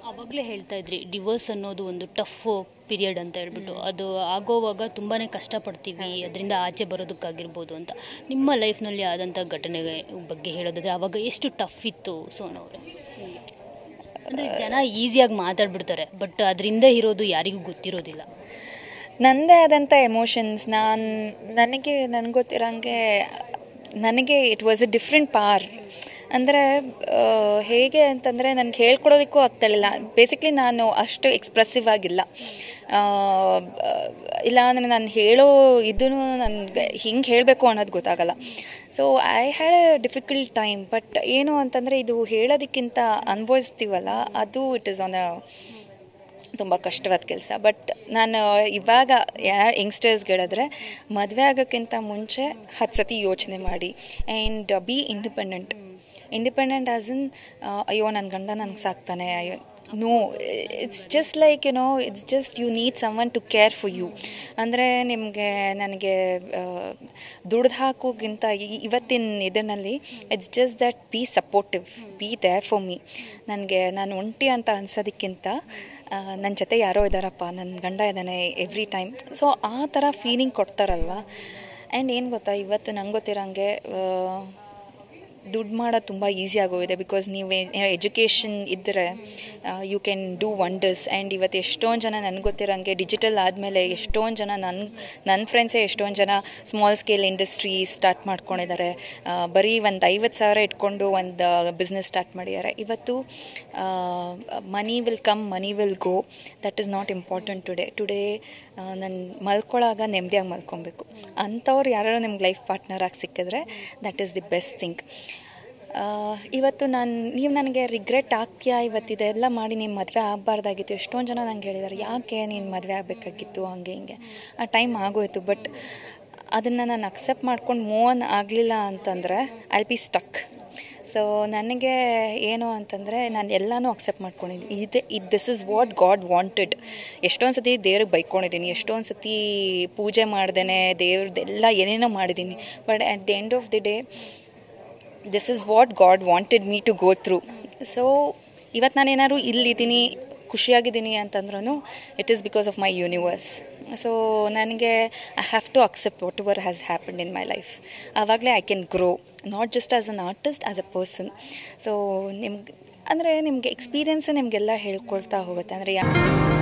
ಆವಾಗಲೇ ಹೇಳ್ತಾ ಇದ್ರಿ ಡಿವೋರ್ಸ್ ಅನ್ನೋದು ಒಂದು ಟಫ್ ಪೀರಿಯಡ್ ಅಂತ ಹೇಳ್ಬಿಟ್ಟು ಅದು ಆಗೋವಾಗ ತುಂಬಾ ಕಷ್ಟಪಡ್ತೀವಿ ಅದರಿಂದ ಆಚೆ ಬರೋದಕ್ಕಾಗಿರ್ಬೋದು ಅಂತ ನಿಮ್ಮ ಲೈಫ್ನಲ್ಲಿ ಆದಂಥ ಘಟನೆ ಬಗ್ಗೆ ಹೇಳೋದಾದ್ರೆ ಆವಾಗ ಎಷ್ಟು ಟಫ್ ಇತ್ತು ಸೋನವ್ರೆ ಅಂದರೆ ಜನ ಈಸಿಯಾಗಿ ಮಾತಾಡ್ಬಿಡ್ತಾರೆ ಬಟ್ ಅದರಿಂದ ಇರೋದು ಯಾರಿಗೂ ಗೊತ್ತಿರೋದಿಲ್ಲ ನನ್ನದೇ ಆದಂಥ ಎಮೋಷನ್ಸ್ ನಾನು ನನಗೆ ನನಗೆ ಗೊತ್ತಿರೋಂಗೆ ನನಗೆ ಇಟ್ ವಾಸ್ ಎ ಡಿಫ್ರೆಂಟ್ ಪಾರ್ ಅಂದರೆ ಹೇಗೆ ಅಂತಂದರೆ ನನಗೆ ಹೇಳ್ಕೊಡೋದಕ್ಕೂ ಆಗ್ತಾಯಿಲ್ಲ ಬೇಸಿಕ್ಲಿ ನಾನು ಅಷ್ಟು ಎಕ್ಸ್ಪ್ರೆಸಿವ್ ಆಗಿಲ್ಲ ಆ, ಇಲ್ಲ ಅಂದರೆ ನಾನು ಹೇಳೋ ಇದೂ ನನಗೆ ಹಿಂಗೆ ಹೇಳಬೇಕು ಅನ್ನೋದು ಗೊತ್ತಾಗಲ್ಲ so I had a difficult time but ಏನು ಅಂತಂದರೆ ಇದು ಹೇಳೋದಕ್ಕಿಂತ ಅನುಭವಿಸ್ತೀವಲ್ಲ ಅದು ಇಟ್ ಈಸ್ ಆನ್ ಅ ತುಂಬ ಕಷ್ಟವಾದ ಕೆಲಸ ಬಟ್ ನಾನು ಇವಾಗ ಯಾ ಯಂಗ್ಸ್ಟರ್ಸ್ಗೆ ಹೇಳಿದ್ರೆ ಮದುವೆ ಆಗೋಕ್ಕಿಂತ ಮುಂಚೆ ಹತ್ತು ಸತಿ ಯೋಚನೆ ಮಾಡಿ and be independent independent as in ಅಯ್ಯೋ ನನ್ನ ಗಂಡ ನನಗೆ ಸಾಕ್ತಾನೆ ಅಯ್ಯೋ no it's just like you know it's just you need someone to care for you ಅಂದರೆ ನಿಮಗೆ ನನಗೆ ದುಡ್ದು ಹಾಕೋಕ್ಕಿಂತ ಈ- ಇವತ್ತಿನ ಇದರಲ್ಲಿ it's just that be supportive be there for me ನನಗೆ ನಾನು ಒಂಟಿ ಅಂತ ಅನ್ಸೋದಕ್ಕಿಂತ ನನ್ನ ಜೊತೆ ಯಾರೋ ಇದ್ದಾರಪ್ಪ ನನ್ನ ಗಂಡ ಇದ್ದಾನೆ ಎವ್ರಿ ಟೈಮ್ ಸೊ ಆ ಥರ ಫೀಲಿಂಗ್ ಕೊಡ್ತಾರಲ್ವ ಆ್ಯಂಡ್ ಏನು ಗೊತ್ತಾ ಇವತ್ತು ನಂಗೆ ಗೊತ್ತಿರೋಂಗೆ ದುಡ್ಡು ಮಾಡೋದು ತುಂಬ ಈಸಿ ಆಗೋಗಿದೆ ಬಿಕಾಸ್ ನೀವು ಎಜುಕೇಷನ್ ಇದ್ದರೆ you can do wonders and ಇವತ್ತು ಎಷ್ಟೊಂದು ಜನ ನನಗೆ ಗೊತ್ತಿರೋಂಗೆ ಡಿಜಿಟಲ್ ಆದಮೇಲೆ ಎಷ್ಟೊಂದು ಜನ ನನ್ನ ನನ್ನ ಫ್ರೆಂಡ್ಸೇ ಎಷ್ಟೊಂದು ಜನ ಸ್ಮಾಲ್ ಸ್ಕೇಲ್ ಇಂಡಸ್ಟ್ರಿ ಸ್ಟಾರ್ಟ್ ಮಾಡ್ಕೊಂಡಿದ್ದಾರೆ ಆ, ಬರೀ ಒಂದು ಐವತ್ತು ಸಾವಿರ ಇಟ್ಕೊಂಡು ಒಂದು ಬಿಸ್ನೆಸ್ ಸ್ಟಾರ್ಟ್ ಮಾಡಿದ್ದಾರೆ ಇವತ್ತು money will come money will go that is not important today today ನಾನು ಮಲ್ಕೊಳ್ಳಾಗ ನೆಮ್ಮದಿಯಾಗಿ ಮಲ್ಕೊಬೇಕು ಅಂಥವ್ರು ಯಾರು ನಿಮ್ಗೆ ಲೈಫ್ ಪಾರ್ಟ್ನರ್ ಆಗಿ ಸಿಕ್ಕಿದ್ರೆ that is the best thing ಇವತ್ತು ನಾನು ನೀವು ನನಗೆ ರಿಗ್ರೆಟ್ ಆಗ್ತೀಯಾ ಇವತ್ತು ಇದೆಲ್ಲ ಮಾಡಿ ನೀನು ಮದುವೆ ಆಗಬಾರ್ದಾಗಿತ್ತು ಎಷ್ಟೊಂದು ಜನ ನಂಗೆ ಹೇಳಿದ್ದಾರೆ ಯಾಕೆ ನೀನು ಮದುವೆ ಆಗಬೇಕಾಗಿತ್ತು ಹಂಗೆ ಹಿಂಗೆ ಆ ಟೈಮ್ ಆಗೋಯ್ತು ಬಟ್ ಅದನ್ನು ನಾನು ಅಕ್ಸೆಪ್ಟ್ ಮಾಡ್ಕೊಂಡು ಮೂವ್ ಆನ್ ಆಗಲಿಲ್ಲ ಅಂತಂದರೆ ಐ ಬಿ ಸ್ಟಕ್ ಸೊ ನನಗೆ ಏನು ಅಂತಂದರೆ ನಾನು ಎಲ್ಲನೂ ಅಕ್ಸೆಪ್ಟ್ ಮಾಡ್ಕೊಂಡಿದ್ದೀನಿ ಇದೆ ಇದು this is what God wanted ಎಷ್ಟೊಂದು ಸತಿ ದೇವ್ರಿಗೆ ಬೈಕೊಂಡಿದ್ದೀನಿ ಎಷ್ಟೊಂದು ಸತಿ ಪೂಜೆ ಮಾಡ್ದೇನೆ ದೇವ್ರದ್ದೆಲ್ಲ ಏನೇನೋ ಮಾಡಿದ್ದೀನಿ but at the end of the day this is what God wanted me to go through so ಇವತ್ತು ನಾನೇನಾದ್ರು ಇಲ್ಲಿದ್ದೀನಿ ಖುಷಿಯಾಗಿದ್ದೀನಿ ಅಂತಂದ್ರೂ it is because of my universe so ನನಗೆ I have to accept whatever has happened in my life ಆವಾಗಲೇ I can grow not just as an artist as a person so ನಿಮ್ಗೆ ಅಂದರೆ ನಿಮಗೆ ಎಕ್ಸ್ಪೀರಿಯನ್ಸ್ ನಿಮಗೆಲ್ಲ ಹೇಳ್ಕೊಳ್ತಾ ಹೋಗುತ್ತೆ ಅಂದರೆ ಯಾ